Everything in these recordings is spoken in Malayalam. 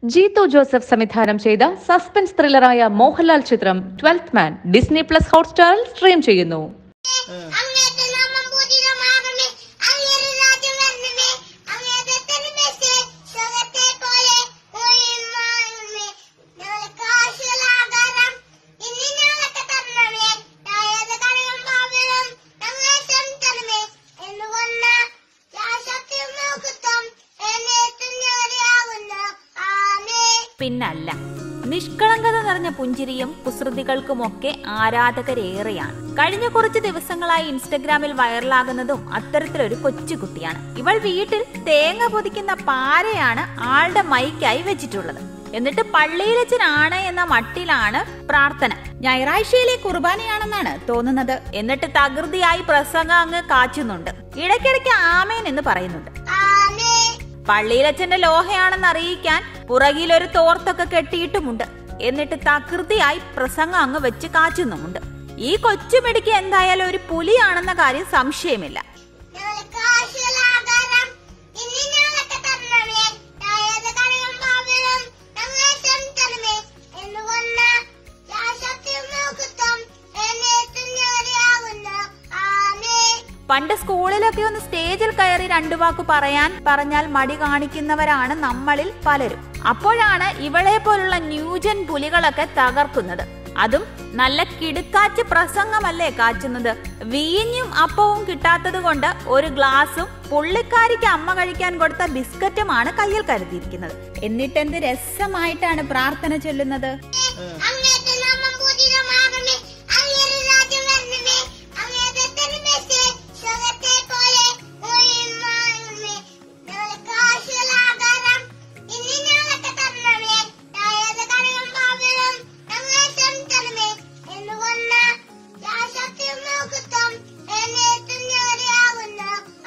ജീത്തു ജോസഫ് സംവിധാനം ചെയ്ത സസ്പെൻസ് ത്രില്ലറായ മോഹൻലാൽ ചിത്രം ട്വൽത്ത് മാൻ ഡിസ്നി പ്ലസ് ഹോട്ട്സ്റ്റാറിൽ സ്ട്രീം ചെയ്യുന്നു അങ്ങേറ്റ നാമം പൂജിതമാകണമേ അങ്ങേരെ രാജ്യം വരണമേ അങ്ങേരെ തിരുമേശേ സ്വർഗ്ഗത്തെ പോലെ ഉയർന്നുവാഴുമേ ഞങ്ങൾക്ക് ആശീർവാദാകാരം ഇനി ഞങ്ങൾക്ക് തരണമേ ഞങ്ങളുടെ കടയും പാപങ്ങളും ഞങ്ങളെ ക്ഷമിക്കണമേ എന്ന് വന്ന ശാശ്വതയും നോക്കുത്തം എന്നേറ്റും ഞെറിയാവുന്നു ആമേ പിന്നല്ല നിഷ്കളങ്കത നിറഞ്ഞ പുഞ്ചിരിയും കുസൃതികൾക്കുമൊക്കെ ആരാധകരേറെയാണ് കഴിഞ്ഞ കുറച്ച് ദിവസങ്ങളായി ഇൻസ്റ്റഗ്രാമിൽ വൈറലാകുന്നതും അത്തരത്തിലൊരു കൊച്ചുകുട്ടിയാണ് ഇവൾ വീട്ടിൽ തേങ്ങ പൊതിക്കുന്ന പാരയാണ് ആളുടെ മൈക്കായി വെച്ചിട്ടുള്ളത് എന്നിട്ട് പള്ളിയിലച്ചനാണ് എന്ന മട്ടിലാണ് പ്രാർത്ഥന ഞായറാഴ്ചയിലെ കുർബാനയാണെന്നാണ് തോന്നുന്നത് എന്നിട്ട് തകൃതിയായി പ്രസംഗം അങ്ങ് കാച്ചുന്നുണ്ട് ഇടയ്ക്കിടയ്ക്ക് ആമേൻ എന്ന് പറയുന്നുണ്ട് ആമേ പള്ളിയിലച്ഛന്റെ ലോഹയാണെന്ന് അറിയിക്കാൻ പുറകിലൊരു തോർത്തൊക്കെ കെട്ടിയിട്ടുമുണ്ട് എന്നിട്ട് തകൃതിയായി പ്രസംഗം അങ്ങ് വെച്ച് കാച്ചുന്നുമുണ്ട് ഈ കൊച്ചുമിടിക്ക് എന്തായാലും ഒരു പുലിയാണെന്ന കാര്യം സംശയമില്ല ഞങ്ങൾക്ക് ആശീർവാദാകാരം ഇനി ഞങ്ങൾക്ക് തരണമേ ഞങ്ങളുടെ കടയും പാപങ്ങളും ഞങ്ങളെ ക്ഷമിക്കണമേ എന്ന് വന്ന ശാശ്വതയും നോക്കുത്തം എന്നേറ്റും ഞെറിയാവുന്നു ആമേ പണ്ട് സ്കൂളിലൊക്കെ ഒന്ന് സ്റ്റേജിൽ കയറി രണ്ടു വാക്ക് പറയാൻ പറഞ്ഞാൽ മടി കാണിക്കുന്നവരാണ് നമ്മളിൽ പലരും അപ്പോഴാണ് ഇവളെ പോലുള്ള ന്യൂജൻ പുലികളൊക്കെ തകർക്കുന്നത് അതും നല്ല കിടുക്കാച്ച് പ്രസംഗമല്ലേ കാച്ചുന്നത് വീഞ്ഞും അപ്പവും കിട്ടാത്തത് കൊണ്ട് ഒരു ഗ്ലാസും പുള്ളിക്കാരിക്ക് അമ്മ കഴിക്കാൻ കൊടുത്ത ബിസ്ക്കറ്റുമാണ് കയ്യിൽ കരുതിയിരിക്കുന്നത് എന്നിട്ടെന്ത് രസമായിട്ടാണ് പ്രാർത്ഥന ചൊല്ലുന്നത് അങ്ങേറ്റ നാമം പൂജിതമാകണമേ അങ്ങേരെ രാജ്യം വരണമേ അങ്ങേരെ തിരുമേശേ സ്വർഗ്ഗത്തെ പോലെ ഉയർന്നുവാഴുമേ ഞങ്ങൾക്ക് ആശീർവാദാകാരം ഇനി ഞങ്ങൾക്ക് തരണമേ ഞങ്ങളുടെ കടയും പാപങ്ങളും ഞങ്ങളെ ക്ഷമിക്കണമേ എന്ന് വന്ന ശാശ്വതയും നോക്കുത്തം എന്നേറ്റും ഞെറിയാവുന്നു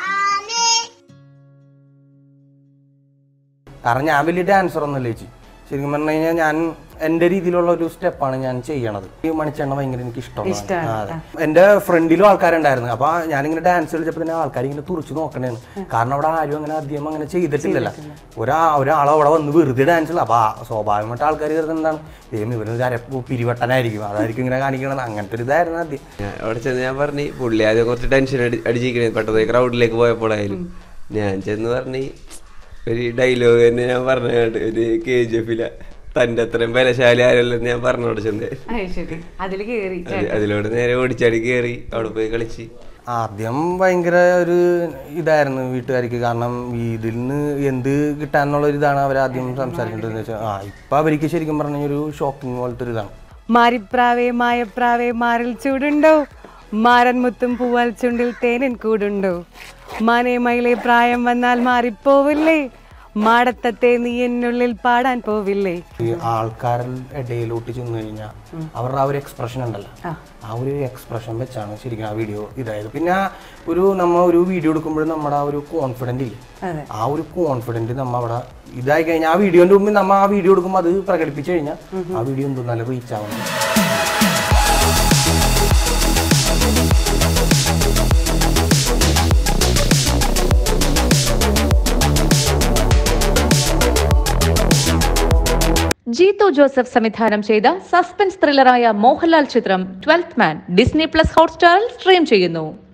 ആമേ കാരണം ഞാൻ വലിയ ഡാൻസർ ഒന്നുമല്ല ചേച്ചി ശരിക്കും പറഞ്ഞു കഴിഞ്ഞാൽ ഞാൻ എൻ്റെ രീതിയിലുള്ള ഒരു സ്റ്റെപ്പാണ് ഞാൻ ചെയ്യണത് ഈ മണിച്ചെണ്ണ ഭയങ്കര എനിക്ക് ഇഷ്ടമാണ് ആ, അതെ എൻ്റെ ഫ്രണ്ടിലും ആൾക്കാരുണ്ടായിരുന്നു അപ്പൊ ഞാനിങ്ങനെ ഡാൻസ് കളിച്ചപ്പോൾ തന്നെ ആൾക്കാർ ഇങ്ങനെ തുറച്ചു നോക്കണേന്ന് കാരണം അവിടെ ആരും അങ്ങനെ അധികം അങ്ങനെ ചെയ്തിട്ടില്ലല്ലോ ഒരാ ഒരാൾ അവിടെ വന്ന് വെറുതെ ഡാൻസ് കളിക്കും അപ്പൊ ആ സ്വാഭാവികമായിട്ട് ആൾക്കാർ കരുതുന്നത് എന്താണ് ദൈവം ഇവര് അര പിരിവട്ടനായിരിക്കും അതായിരിക്കും ഇങ്ങനെ കാണിക്കണത് അങ്ങനത്തെ ഒരു ഇതായിരുന്നു ആദ്യം ഞാൻ അവിടെ ചെന്ന് ഞാൻ പറഞ്ഞു പുള്ളി ആദ്യം കുറച്ച് ടെൻഷൻ അടി അടിച്ചിരിക്കണേ പെട്ടെന്ന് ക്രൗഡിലേക്ക് പോയപ്പോഴായാലും ഞാൻ ചെന്ന് പറഞ്ഞു ഒരു ഡയലോഗ് തന്നെ ഞാൻ പറഞ്ഞ ഒരു കെ ജി എഫില തന്റെ അത്രയും ബലശാലി ആരല്ലെന്ന് ഞാൻ പറഞ്ഞോട് ചെന്ന് ശരി അതിൽ കേറി അത് അതിലൂടെ നേരെ ഓടിച്ചാടി കയറി അവിടെ പോയി കളിച്ച് ആദ്യം ഭയങ്കര ഒരു ഇതായിരുന്നു വീട്ടുകാർക്ക് കാരണം ഇതിൽ നിന്ന് എന്ത് കിട്ടാനുള്ള ഒരു ഇതാണ് അവർ ആദ്യം സംസാരിക്കേണ്ടതെന്ന് വെച്ചാൽ ആ ഇപ്പൊ അവർക്ക് ശരിക്കും പറഞ്ഞ ഒരു ഷോക്കിംഗ് പോലത്തെ ഒരു ഇതാണ് മാരിപ്രാവേ മായപ്രാവേ മാറിൽ ചൂടുണ്ടോ മാരൻ മുത്തും പൂവാൽ ചുണ്ടിൽ തേനിൻ കൂടുണ്ടോ മാനേ മയിലെ പ്രായം വന്നാൽ മാറിപ്പോവില്ലേ മാടത്തത്തെ നീ എന്നുള്ളിൽ പാടാൻ പോവില്ലേ ഈ ആൾക്കാരുടെ ഇടയിലോട്ട് ചെന്ന് കഴിഞ്ഞാൽ അവരുടെ ആ ഒരു എക്സ്പ്രഷൻ ഉണ്ടല്ലോ ആ ഒരു എക്സ്പ്രഷൻ വെച്ചാണ് ശരിക്കും ആ വീഡിയോ ഇതായത് പിന്നെ ആ ഒരു നമ്മൾ ഒരു വീഡിയോ എടുക്കുമ്പോഴും നമ്മുടെ ആ ഒരു കോൺഫിഡൻ്റ് ഇല്ലേ ആ ഒരു കോൺഫിഡൻറ്റ് നമ്മ അവിടെ ഇതായി കഴിഞ്ഞാൽ ആ വീഡിയോന്റെ മുമ്പിൽ നമ്മൾ ആ വീഡിയോ എടുക്കുമ്പോൾ അത് പ്രകടിപ്പിച്ചു കഴിഞ്ഞാൽ ആ വീഡിയോ എന്തോ നല്ല റീച്ച് ആവുന്നു ജീത്തു ജോസഫ് സംവിധാനം ചെയ്ത സസ്പെൻസ് ത്രില്ലറായ മോഹൻലാൽ ചിത്രം ട്വൽത്ത് മാൻ ഡിസ്നി പ്ലസ് ഹോട്ട്സ്റ്റാറിൽ സ്ട്രീം ചെയ്യുന്നു